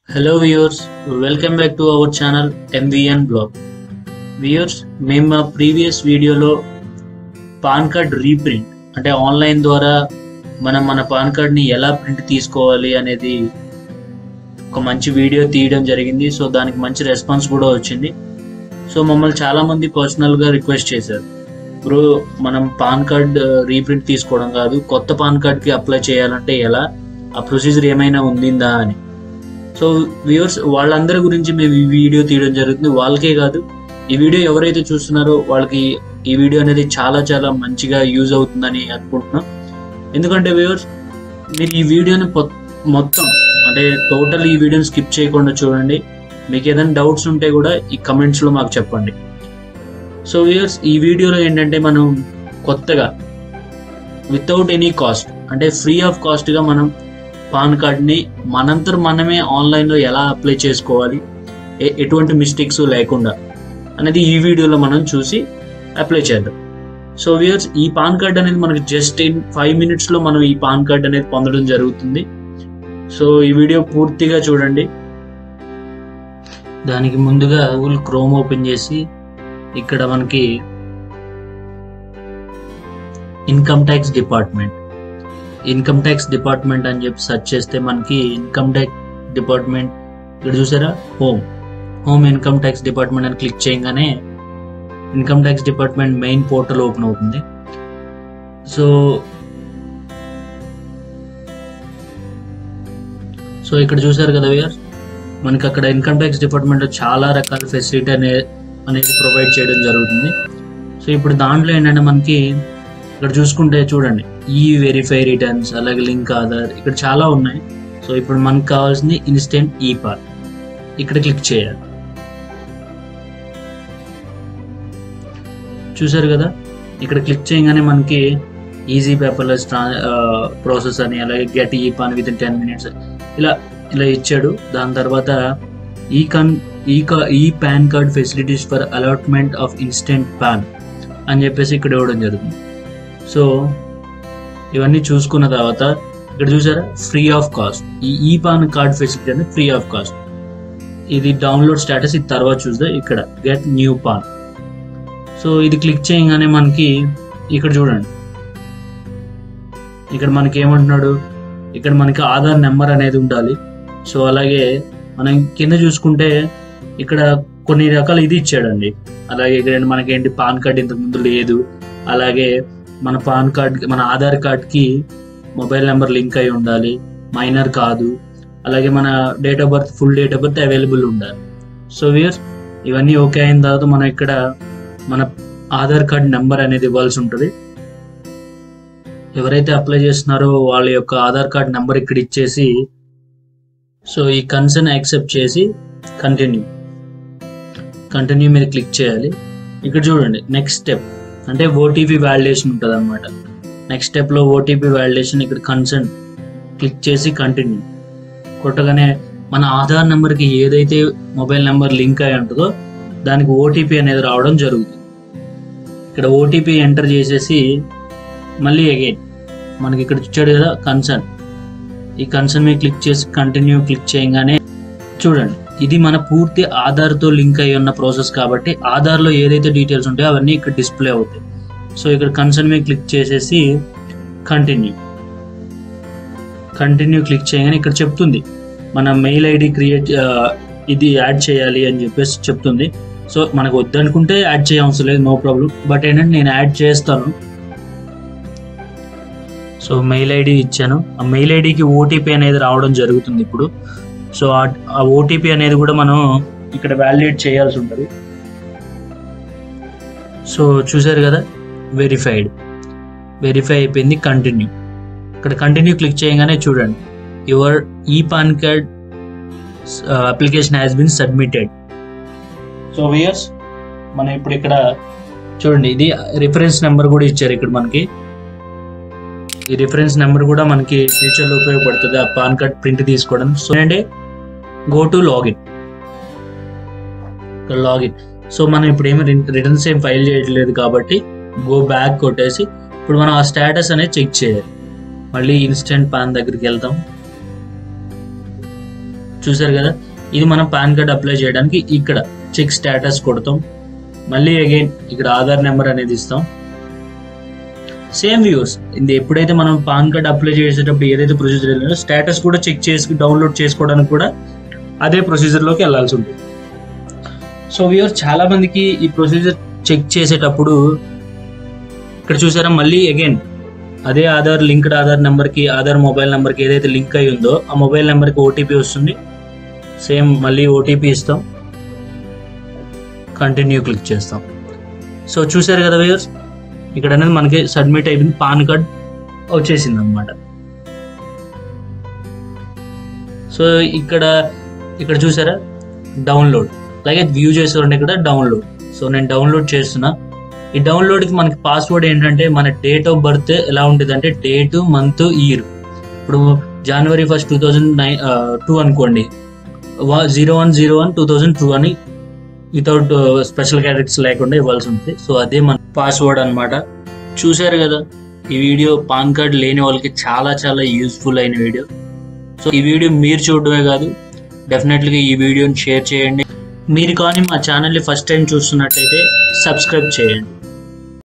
hello viewers welcome back to our channel MVN blog viewers మేము మా previous వీడియోలో PAN card reprint అంటే online ద్వారా మనం మన పాన్ కార్డ్ని ఎలా ప్రింట్ తీసుకోవాలి అనేది ఒక మంచి వీడియో తీయడం జరిగింది సో దానికి మంచి రెస్పాన్స్ కూడా వచ్చింది సో మమ్మల్ని చాలామంది పర్సనల్గా రిక్వెస్ట్ చేశారు బ్రో మనం పాన్ కార్డ్ రీప్రింట్ తీసుకోవడం కాదు కొత్త పాన్ కార్డ్కి అప్లై చేయాలంటే ఎలా ఆ ప్రొసీజర్ ఏమైనా ఉండిందా అని సో వ్యూవర్స్ వాళ్ళందరి గురించి మేము ఈ వీడియో తీయడం జరుగుతుంది వాళ్ళకే కాదు ఈ వీడియో ఎవరైతే చూస్తున్నారో వాళ్ళకి ఈ వీడియో అనేది చాలా చాలా మంచిగా యూజ్ అవుతుందని అనుకుంటున్నాం ఎందుకంటే వ్యూవర్స్ మీరు ఈ వీడియోని పొ- మొత్తం అంటే టోటల్ ఈ వీడియోని స్కిప్ చేయకుండా చూడండి మీకు ఏదైనా డౌట్స్ ఉంటే కూడా ఈ కమెంట్స్లో మాకు చెప్పండి సో వ్యూవర్స్ ఈ వీడియోలో ఏంటంటే మనం కొత్తగా వితౌట్ ఎనీ కాస్ట్ అంటే ఫ్రీ ఆఫ్ కాస్ట్గా మనం పాన్ కార్డ్ని మనంతర మనమే ఆన్లైన్లో ఎలా అప్లై చేసుకోవాలి ఎ- ఎటువంటి మిస్టేక్స్ లేకుండా అనేది ఈ వీడియోలో మనం చూసి అప్లై చేద్దాం సో వ్యూయర్స్ ఈ పాన్ కార్డ్ అనేది మనకి జస్ట్ ఇన్ ఫైవ్ మినిట్స్లో మనం ఈ పాన్ కార్డ్ అనేది పొందడం జరుగుతుంది సో ఈ వీడియో పూర్తిగా చూడండి దానికి ముందుగా గూగుల్ క్రోమ్ ఓపెన్ చేసి ఇక్కడ మనకి income tax department income tax department అని చెప్పి సెర్చ్ చేస్తే మనకి ఇన్కమ్ ట్యాక్స్ డిపార్ట్మెంట్ ఇక్కడ చూసారా home home income tax department అని క్లిక్ చేయగానే income tax department main portal open అవుతుంది సో సో ఇక్కడ చూసారు కదా వియర్ మనకి అక్కడ ఇన్కమ్ ట్యాక్స్ డిపార్ట్మెంట్ చాలా రకాల ఫెసిలిటీ అనే అనేది ప్రొవైడ్ చేయడం జరుగుతుంది సో ఇప్పుడు దాంట్లో ఏంటంటే మనకి ఇక్కడ చూసుకుంటే చూడండి ఈ వెరిఫై రిటర్న్స్ అలాగే లింక్ ఆధార్ ఇక్కడ చాలా ఉన్నాయి సో ఇప్పుడు మనకు కావాల్సింది ఇన్స్టెంట్ ఈ పార్ట్ ఇక్కడ క్లిక్ చేయాలి చూసారు కదా ఇక్కడ క్లిక్ చేయగానే మనకి ఈజీ పేపర్లెస్ ట్రా ప్రాసెస్ అని అలాగే గెట్ ఈ PAN within ten minutes ఇలా ఇలా ఇచ్చాడు దాని తర్వాత ఈ కన్ ఈ కా ఈ PAN card facilities for allotment of instant PAN అని చెప్పేసి ఇక్కడ ఇవ్వడం జరుగుతుంది సో ఇవన్నీ చూసుకున్న తర్వాత ఇక్కడ చూసారా ఫ్రీ ఆఫ్ కాస్ట్ ఈ ఈ పాన్ కార్డ్ ఫెసిలిటీ అనేది ఫ్రీ ఆఫ్ కాస్ట్ ఇది డౌన్లోడ్ స్టేటస్ ఇది తర్వాత చూస్తే ఇక్కడ గెట్ న్యూ పాన్ సో ఇది క్లిక్ చేయగానే మనకి ఇక్కడ చూడండి ఇక్కడ మనకి ఏమంటున్నాడు ఇక్కడ మనకి ఆధార్ నెంబర్ అనేది ఉండాలి సో అలాగే మనం కింద చూసుకుంటే ఇక్కడ కొన్ని రకాల ఇది ఇచ్చాడండి అలాగే ఇక్కడ మనకి ఏంటి పాన్ కార్డ్ ఇంతకు ముందు లేదు అలాగే మన పాన్ కార్డ్ మన ఆధార్ కార్డ్కి మొబైల్ నెంబర్ లింక్ అయి ఉండాలి మైనర్ కాదు అలాగే మన date of birth full date of birth available ఉండాలి సో వియర్స్ ఇవన్నీ ఓకే అయిన తర్వాత మనం ఇక్కడ మన ఆధార్ కార్డ్ నెంబర్ అనేది ఇవ్వాల్సి ఉంటుంది ఎవరైతే అప్లై చేస్తున్నారో వాళ్ళ యొక్క ఆధార్ కార్డ్ నెంబర్ ఇక్కడ ఇచ్చేసి సో ఈ కన్సర్న్ యాక్సెప్ట్ చేసి కంటిన్యూ కంటిన్యూ మీద క్లిక్ చేయాలి ఇక్కడ చూడండి నెక్స్ట్ స్టెప్ అంటే ఓటీపీ వ్యాలిడేషన్ ఉంటుంది అనమాట నెక్స్ట్ స్టెప్లో ఓటీపీ వ్యాలిడేషన్ ఇక్కడ కన్సర్న్ క్లిక్ చేసి కంటిన్యూ కొట్టగానే మన ఆధార్ నెంబర్కి ఏదైతే మొబైల్ నెంబర్ లింక్ అయి ఉంటుందో దానికి ఓటీపీ అనేది రావడం జరుగుతుంది ఇక్కడ ఓటీపీ ఎంటర్ చేసేసి మళ్ళీ అగైన్ మనకి ఇక్కడ ఇచ్చాడు కదా కన్సర్న్ ఈ కన్సర్న్ మీద క్లిక్ చేసి కంటిన్యూ క్లిక్ చేయగానే చూడండి ఇది మన పూర్తి ఆధార్తో లింక్ అయి ఉన్న ప్రాసెస్ కాబట్టి ఆధార్లో ఏదైతే డీటెయిల్స్ ఉంటాయో అవన్నీ ఇక్కడ డిస్ప్లే అవుతాయి సో ఇక్కడ కన్సర్న్ మీద క్లిక్ చేసేసి కంటిన్యూ కంటిన్యూ క్లిక్ చేయగానే ఇక్కడ చెప్తుంది మన మెయిల్ ఐడి క్రియేట్ ఇది యాడ్ చేయాలి అని చెప్పేసి చెప్తుంది సో మనకు వద్దనుకుంటే యాడ్ చేయవసరం లేదు నో ప్రాబ్లం బట్ ఏంటంటే నేను యాడ్ చేస్తాను సో మెయిల్ ఐడి ఇచ్చాను ఆ మెయిల్ ఐడికి ఓటీపీ అనేది రావడం జరుగుతుంది ఇప్పుడు సో ఆ- ఆ ఓటీపీ అనేది కూడా మనం ఇక్కడ వ్యాలిడేట్ చేయాల్సి ఉంటుంది సో చూసారు కదా వెరిఫైడ్ వెరిఫై అయిపోయింది కంటిన్యూ ఇక్కడ కంటిన్యూ క్లిక్ చేయగానే చూడండి your e PAN card application has been submitted so viewers మనం ఇప్పుడు ఇక్కడ చూడండి ఇది రిఫరెన్స్ నెంబర్ కూడా ఇచ్చారు ఇక్కడ మనకి ఈ రిఫరెన్స్ నెంబర్ కూడా మనకి ఫ్యూచర్లో ఉపయోగపడుతుంది ఆ పాన్ కార్డ్ ప్రింట్ తీసుకోవడం సో అంటే go to login login so మనం ఇప్పుడు ఏమి రిటర్న్స్ ఏం ఫైల్ చేయట్లేదు కాబట్టి గో బ్యాక్ కొట్టేసి ఇప్పుడు మనం ఆ స్టేటస్ అనేది చెక్ చేయాలి మళ్ళీ ఇన్స్టెంట్ పాన్ దగ్గరికి వెళ్తాం చూసారు కదా ఇది మనం పాన్ కార్డ్ అప్లై చేయడానికి ఇక్కడ చెక్ స్టేటస్ కొడతాం మళ్ళీ అగైన్ ఇక్కడ ఆధార్ నెంబర్ అనేది ఇస్తాం సేమ్ వ్యూస్ ఇది ఎప్పుడైతే మనం పాన్ కార్డ్ అప్లై చేసేటప్పుడు ఏదైతే ప్రొసీజర్ వెళ్ళినో స్టేటస్ కూడా చెక్ చేసి డౌన్లోడ్ చేసుకోవడానికి కూడా అదే ప్రొసీజర్లోకి వెళ్ళాల్సి ఉంటుంది సో వ్యూస్ చాలా మందికి ఈ ప్రొసీజర్ చెక్ చేసేటప్పుడు ఇక్కడ చూసారా మళ్ళీ అగైన్ అదే ఆధార్ లింక్డ్ ఆధార్ నెంబర్కి ఆధార్ మొబైల్ నెంబర్కి ఏదైతే లింక్ అయి ఉందో ఆ మొబైల్ నెంబర్కి ఓటీపీ వస్తుంది సేమ్ మళ్ళీ ఓటీపీ ఇస్తాం కంటిన్యూ క్లిక్ చేస్తాం సో చూసారు కదా వ్యూయర్స్ ఇక్కడ అనేది మనకి సబ్మిట్ అయిపోయింది పాన్ కార్డ్ వచ్చేసింది అనమాట సో ఇక్కడ ఇక్కడ చూసారా డౌన్లోడ్ అలాగే వ్యూ చేసేవాడి ఇక్కడ డౌన్లోడ్ సో నేను డౌన్లోడ్ చేస్తున్నా ఈ డౌన్లోడ్కి మనకి పాస్వర్డ్ ఏంటంటే మన డేట్ ఆఫ్ బర్త్ ఎలా ఉంటుంది అంటే డేట్ మంత్ ఇయర్ ఇప్పుడు January first two thousand nine two అనుకోండి zero one zero one two thousand two అని వితౌట్ స్పెషల్ క్యారెక్టర్స్ లేకుండా ఇవ్వాల్సి ఉంటుంది సో అదే మన పాస్వర్డ్ అన్నమాట చూశారు కదా ఈ వీడియో పాన్ కార్డ్ లేని వాళ్ళకి చాలా చాలా యూస్ఫుల్ అయిన వీడియో సో ఈ వీడియో మీరు చూడడమే కాదు డెఫినెట్లీగా ఈ వీడియోని షేర్ చేయండి మీరు కానీ మా ఛానల్ని ఫస్ట్ టైం చూస్తున్నట్టయితే సబ్స్క్రైబ్ చేయండి